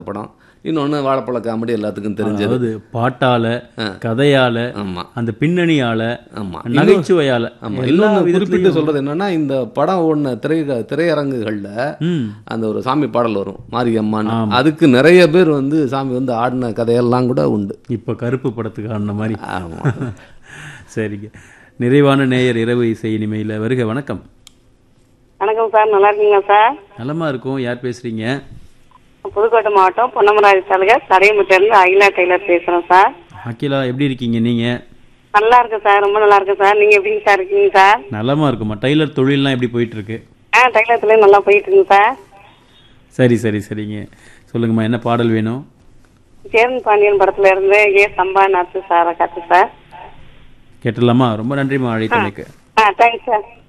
படம் இன்னொன்று வாழைப்பழ காமெடி எல்லாத்துக்கும் தெரிஞ்சது அதாவது பாட்டால கதையால ஆமாம் அந்த பின்னணியால ஆமாம் நகைச்சுவையால ஆமாம் எல்லா இன்னொன்று குறிப்பிட்டு விதத்துலயும் சொல்றது என்னன்னா இந்த படம் ஓடின திரை திரையரங்குகளில் ம் அந்த ஒரு சாமி பாடல் வரும் மாரியம்மான் அதுக்கு நிறைய பேர் வந்து சாமி வந்து ஆடின கதையெல்லாம் கூட உண்டு இப்ப கருப்பு படத்துக்கு ஆடின மாதிரி ஆமாம் சரிங்க நிறைவான நேயர் இரவு இசை இனிமையில் வருக வணக்கம் வணக்கம் சார் நல்லா இருக்கீங்களா சார் நலமா இருக்கும் யார் பேசுறீங்க புதுக்கோட்டை மாவட்டம் பொன்னமராஜ் தாலுகா சடையமுத்திலிருந்து அகிலா டெய்லர் பேசுறேன் சார் அகிலா எப்படி இருக்கீங்க நீங்க நல்லா இருக்கேன் சார் ரொம்ப நல்லா இருக்கேன் சார் நீங்க எப்படிங்க சார் இருக்கீங்க சார் நலமா இருக்குமா டெய்லர் தொழில்லாம் எப்படி போயிட்டு இருக்கு ஆ டைலர்த்துலேயும் நல்லா போயிட்டு இருக்குங்க சார் சரி சரி சரிங்க சொல்லுங்கம்மா என்ன பாடல் வேணும் சேரன் பாண்டியன் படத்துல இருந்து ஏ சம்பா நர்த்து சாரை காத்து சார் கேட்டலாமா ரொம்ப நன்றிம்மா அழைத்தமைக்கு ஆ தேங்க்ஸ் சார்